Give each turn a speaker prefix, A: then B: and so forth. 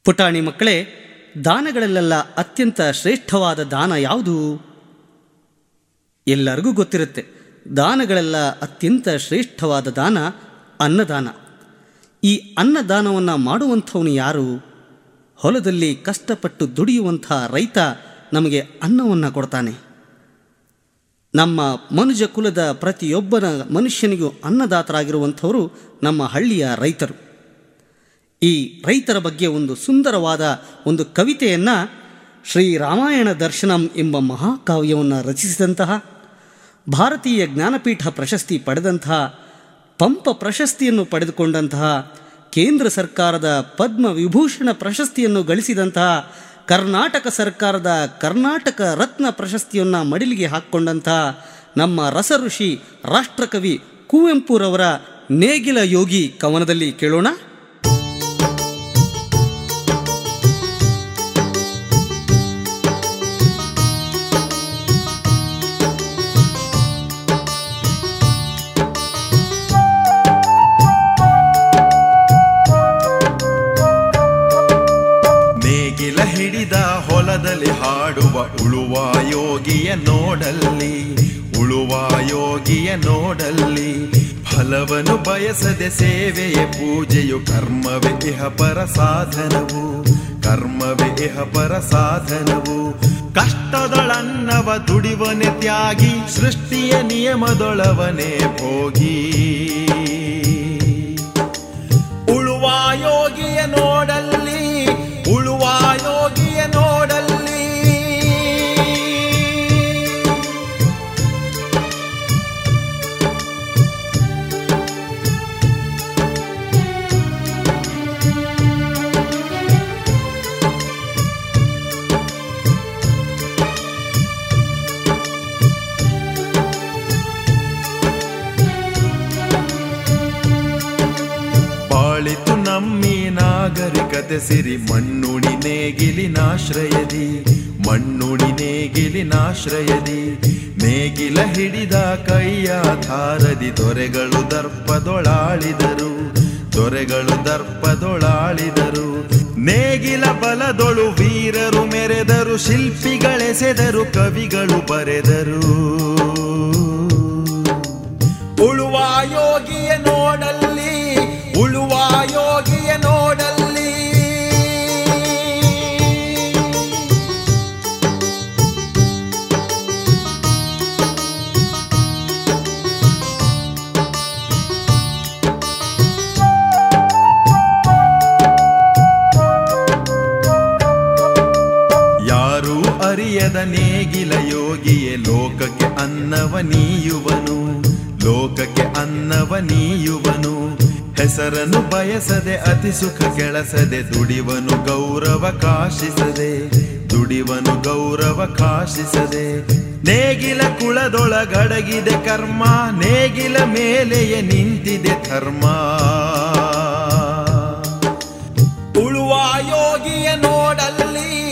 A: ಪುಟಾಣಿ ಮಕ್ಕಳೇ ದಾನಗಳಲ್ಲೆಲ್ಲ ಅತ್ಯಂತ ಶ್ರೇಷ್ಠವಾದ ದಾನ ಯಾವುದು ಎಲ್ಲರಿಗೂ ಗೊತ್ತಿರುತ್ತೆ ದಾನಗಳೆಲ್ಲ ಅತ್ಯಂತ ಶ್ರೇಷ್ಠವಾದ ದಾನ ಅನ್ನದಾನ ಈ ಅನ್ನದಾನವನ್ನು ಮಾಡುವಂಥವನು ಯಾರು ಹೊಲದಲ್ಲಿ ಕಷ್ಟಪಟ್ಟು ದುಡಿಯುವಂಥ ರೈತ ನಮಗೆ ಅನ್ನವನ್ನು ಕೊಡ್ತಾನೆ ನಮ್ಮ ಮನುಜ ಕುಲದ ಪ್ರತಿಯೊಬ್ಬನ ಮನುಷ್ಯನಿಗೂ ಅನ್ನದಾತರಾಗಿರುವಂಥವರು ನಮ್ಮ ಹಳ್ಳಿಯ ರೈತರು ಈ ರೈತರ ಬಗ್ಗೆ ಒಂದು ಸುಂದರವಾದ ಒಂದು ಕವಿತೆಯನ್ನು ಶ್ರೀ ರಾಮಾಯಣ ದರ್ಶನಂ ಎಂಬ ಮಹಾಕಾವ್ಯವನ್ನು ರಚಿಸಿದಂತಹ ಭಾರತೀಯ ಜ್ಞಾನಪೀಠ ಪ್ರಶಸ್ತಿ ಪಡೆದಂತಹ ಪಂಪ ಪ್ರಶಸ್ತಿಯನ್ನು ಪಡೆದುಕೊಂಡಂತಹ ಕೇಂದ್ರ ಸರ್ಕಾರದ ಪದ್ಮ ವಿಭೂಷಣ ಪ್ರಶಸ್ತಿಯನ್ನು ಗಳಿಸಿದಂತಹ ಕರ್ನಾಟಕ ಸರ್ಕಾರದ ಕರ್ನಾಟಕ ರತ್ನ ಪ್ರಶಸ್ತಿಯನ್ನು ಮಡಿಲಿಗೆ ಹಾಕ್ಕೊಂಡಂತಹ ನಮ್ಮ ರಸಋಷಿ ರಾಷ್ಟ್ರಕವಿ ಕುವೆಂಪುರವರ ನೇಗಿಲ ಯೋಗಿ ಕವನದಲ್ಲಿ ಕೇಳೋಣ
B: ನೇಗಿಲ ಹಿಡಿದ ಹೊಲದಲ್ಲಿ ಹಾಡುವ ಉಳುವ ಯೋಗಿಯ ನೋಡಲ್ಲಿ ಉಳುವ ಯೋಗಿಯ ನೋಡಲ್ಲಿ ಫಲವನ್ನು ಬಯಸದೆ ಸೇವೆಯ ಪೂಜೆಯು ಕರ್ಮವೇ ಇಹ ಪರ ಸಾಧನವು ಕರ್ಮವೇ ಇಹ ಪರ ಸಾಧನವು ಕಷ್ಟದೊಳನ್ನವ ದುಡಿವನೆ ತ್ಯಾಗಿ ಸೃಷ್ಟಿಯ ನಿಯಮದೊಳವನೇ ಭೋಗಿ ಉಳುವ ಯೋಗಿಯ ನೋಡಲ್ಲಿ ಉಳುವ ಯೋಗಿಯ ನೋಡಲ್ಲಿ ಬಾಳಿತು ನಮ್ಮಿ ನಾಗರಿಕತೆ ಸಿರಿ ಮಣ್ಣುಣಿ ನೇಗಿಲಿನಾಶ್ರಯದಿ ಮಣ್ಣುಣಿ ನೇಗಿಲಿನಾಶ್ರಯದಿ ನೇಗಿಲ ಹಿಡಿದ ಕೈಯ ಧಾರದಿ ದೊರೆಗಳು ದರ್ಪದೊಳಾಳಿದರು ದೊರೆಗಳು ದರ್ಪದೊಳಾಳಿದರು ನೇಗಿಲ ಬಲದೊಳು ವೀರರು ಮೆರೆದರು ಶಿಲ್ಪಿಗಳೆಸೆದರು ಕವಿಗಳು ಬರೆದರು ಉಳುವ ಯೋಗಿಯ ನೋಡಲ್ಲಿ ಉಳುವ ಯೋಗಿಯ ನೋಡಲ್ಲಿ ಯಾರೂ ಅರಿಯದ ನೇಗಿಲ ಯೋಗಿಯೇ ಲೋಕಕ್ಕೆ ಅನ್ನವ ನೀಯುವನು ಲೋಕಕ್ಕೆ ಅನ್ನವ ನೀಯುವನು ಹೆಸರನ್ನು ಬಯಸದೆ ಅತಿ ಸುಖ ಕೆಳಸದೆ ದುಡಿವನು ಗೌರವ ಕಾಶಿಸದೆ ದುಡಿವನು ಗೌರವ ಕಾಶಿಸದೆ ನೇಗಿಲ ಕುಳದೊಳಗಡಗಿದೆ ಕರ್ಮ ನೇಗಿಲ ಮೇಲೆಯೇ ನಿಂತಿದೆ ಧರ್ಮ ಉಳುವ ಯೋಗಿಯ ನೋಡಲ್ಲಿ